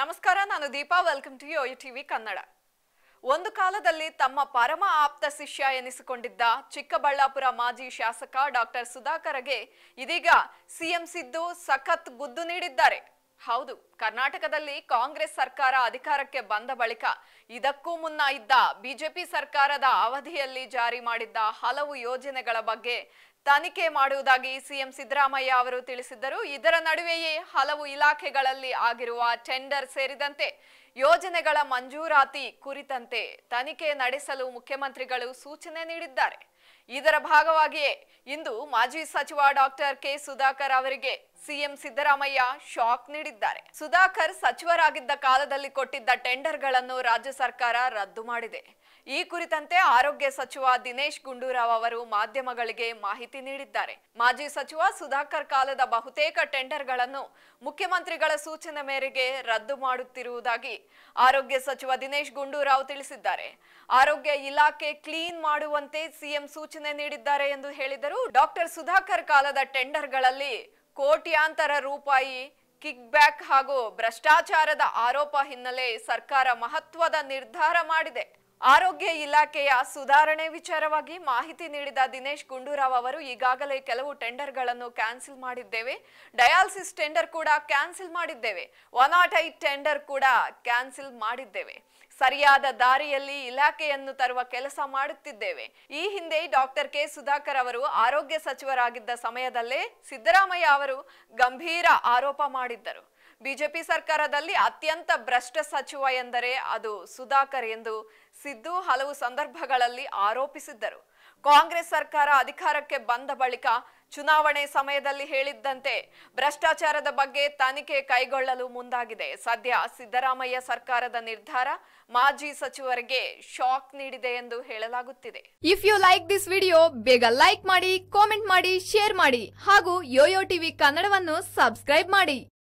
ನಮಸ್ಕಾರ ನಾನು Deepa welcome to yo TV Kannada ಒಂದು ಕಾಲದಲ್ಲಿ ತಮ್ಮ ಪರಮ ಆಪ್ತ ಶಿಷ್ಯ ಎನಿಸಿಕೊಂಡಿದ್ದ ಚಿಕ್ಕಬಳ್ಳಾಪುರ ಮಾಜಿ ಶಾಸಕ ಡಾಕ್ಟರ್ ಸುಧಾಕರ್ಗೆ ಇದೀಗ ಸಿಎಂ ಸಿದ್ದು ಸಖತ್ ಗುದ್ದು ನೀಡಿದ್ದಾರೆ ಹೌದು ಕರ್ನಾಟಕದಲ್ಲಿ ಕಾಂಗ್ರೆಸ್ ಸರ್ಕಾರ ಅಧಿಕಾರಕ್ಕೆ ಬಂದ ಬಳಿಕ ಇದಕ್ಕೂ ಮುನ್ನ ಇದ್ದ ಬಿಜೆಪಿ ಸರ್ಕಾರದ ಅವಧಿಯಲ್ಲಿ ಜಾರಿ ಮಾಡಿದ್ದ ಹಲವು ಯೋಜನೆಗಳ ಬಗ್ಗೆ ತನಿಖೆ ಮಾಡುವುದಾಗಿ ಸಿಎಂ ಸಿದ್ದರಾಮಯ್ಯ ಅವರು ತಿಳಿಸಿದ್ದರು ಇದರ ನಡುವೆಯೇ ಹಲವು ಇಲಾಖೆಗಳಲ್ಲಿ ಆಗಿರುವ ಟೆಂಡರ್ ಸೇರಿದಂತೆ ಯೋಜನೆಗಳ ಮಂಜೂರಾತಿ ಕುರಿತಂತೆ ತನಿಖೆ ನಡೆಸಲು ಮುಖ್ಯಮಂತ್ರಿಗಳು ಸೂಚನೆ ನೀಡಿದ್ದಾರೆ ಇದರ ಭಾಗವಾಗಿಯೇ ಇಂದು ಮಾಜಿ ಸಚಿವ ಡಾಕ್ಟರ್ ಕೆ ಸುಧಾಕರ್ ಅವರಿಗೆ ಸಿಎಂ ಸಿದ್ದರಾಮಯ್ಯ ಶಾಕ್ ನೀಡಿದ್ದಾರೆ ಸುಧಾಕರ್ ಸಚಿವರಾಗಿದ್ದ ಕಾಲದಲ್ಲಿ ಕೊಟ್ಟಿದ್ದ ಟೆಂಡರ್ಗಳನ್ನು ರಾಜ್ಯ ಸರ್ಕಾರ ರದ್ದು ಮಾಡಿದೆ ಈ ಕುರಿತಂತೆ ಆರೋಗ್ಯ ಸಚಿವ ದಿನೇಶ್ ಗುಂಡೂರಾವ್ ಅವರು ಮಾಧ್ಯಮಗಳಿಗೆ ಮಾಹಿತಿ ನೀಡಿದ್ದಾರೆ ಮಾಜಿ ಸಚಿವ ಸುಧಾಕರ್ ಕಾಲದ ಬಹುತೇಕ ಟೆಂಡರ್ಗಳನ್ನು ಮುಖ್ಯಮಂತ್ರಿಗಳ ಸೂಚನೆ ಮೇರೆಗೆ ರದ್ದು ಮಾಡುತ್ತಿರುವುದಾಗಿ ಆರೋಗ್ಯ ಸಚಿವ ದಿನೇಶ್ ಗುಂಡೂರಾವ್ ತಿಳಿಸಿದ್ದಾರೆ ಆರೋಗ್ಯ ಇಲಾಖೆ ಕ್ಲೀನ್ ಮಾಡುವಂತೆ ಸಿಎಂ ಸೂಚನೆ ನೀಡಿದ್ದಾರೆ ಎಂದು ಹೇಳಿದರು ಡಾಕ್ಟರ್ ಸುಧಾಕರ್ ಕಾಲದ ಟೆಂಡರ್ಗಳಲ್ಲಿ ಕೋಟ್ಯಾಂತರ ರೂಪಾಯಿ ಕಿಕ್ ಬ್ಯಾಕ್ ಹಾಗೂ ಭ್ರಷ್ಟಾಚಾರದ ಆರೋಪ ಹಿನ್ನೆಲೆ ಸರ್ಕಾರ ಮಹತ್ವದ ನಿರ್ಧಾರ ಮಾಡಿದೆ ಆರೋಗ್ಯ ಇಲಾಖೆಯ ಸುಧಾರಣೆ ವಿಚಾರವಾಗಿ ಮಾಹಿತಿ ನೀಡಿದ ದಿನೇಶ್ ಗುಂಡೂರಾವ್ ಅವರು ಈಗಾಗಲೇ ಕೆಲವು ಟೆಂಡರ್ಗಳನ್ನು ಕ್ಯಾನ್ಸಿಲ್ ಮಾಡಿದ್ದೇವೆ ಡಯಾಲಿಸಿಸ್ ಟೆಂಡರ್ ಕೂಡ ಕ್ಯಾನ್ಸಿಲ್ ಮಾಡಿದ್ದೇವೆ ಒನ್ ನಾಟ್ ಐಟ್ ಟೆಂಡರ್ ಕೂಡ ಕ್ಯಾನ್ಸಿಲ್ ಮಾಡಿದ್ದೇವೆ ಸರಿಯಾದ ದಾರಿಯಲ್ಲಿ ಇಲಾಖೆಯನ್ನು ತರುವ ಕೆಲಸ ಮಾಡುತ್ತಿದ್ದೇವೆ ಈ ಹಿಂದೆ ಡಾಕ್ಟರ್ ಕೆ ಸುಧಾಕರ್ ಅವರು ಆರೋಗ್ಯ ಸಚಿವರಾಗಿದ್ದ ಸಮಯದಲ್ಲೇ ಸಿದ್ದರಾಮಯ್ಯ ಅವರು ಗಂಭೀರ ಆರೋಪ ಮಾಡಿದ್ದರು ಬಿಜೆಪಿ ಸರ್ಕಾರದಲ್ಲಿ ಅತ್ಯಂತ ಭ್ರಷ್ಟ ಸಚಿವ ಎಂದರೆ ಅದು ಸುಧಾಕರ್ ಎಂದು ಸಿದ್ದು ಹಲವು ಸಂದರ್ಭಗಳಲ್ಲಿ ಆರೋಪಿಸಿದ್ದರು ಕಾಂಗ್ರೆಸ್ ಸರ್ಕಾರ ಅಧಿಕಾರಕ್ಕೆ ಬಂದ ಬಳಿಕ ಚುನಾವಣೆ ಸಮಯದಲ್ಲಿ ಹೇಳಿದ್ದಂತೆ ಭ್ರಷ್ಟಾಚಾರದ ಬಗ್ಗೆ ತನಿಖೆ ಕೈಗೊಳ್ಳಲು ಮುಂದಾಗಿದೆ ಸದ್ಯ ಸಿದ್ದರಾಮಯ್ಯ ಸರ್ಕಾರದ ನಿರ್ಧಾರ ಮಾಜಿ ಸಚಿವರಿಗೆ ಶಾಕ್ ನೀಡಿದೆ ಎಂದು ಹೇಳಲಾಗುತ್ತಿದೆ if you like this video ಬೇಗ ಲೈಕ್ ಮಾಡಿ ಕಾಮೆಂಟ್ ಮಾಡಿ ಶೇರ್ ಮಾಡಿ ಹಾಗೂ ಯೋಯೋ ಟಿವಿ ಕನ್ನಡವನ್ನು ಸಬ್ಸ್ಕ್ರೈಬ್ ಮಾಡಿ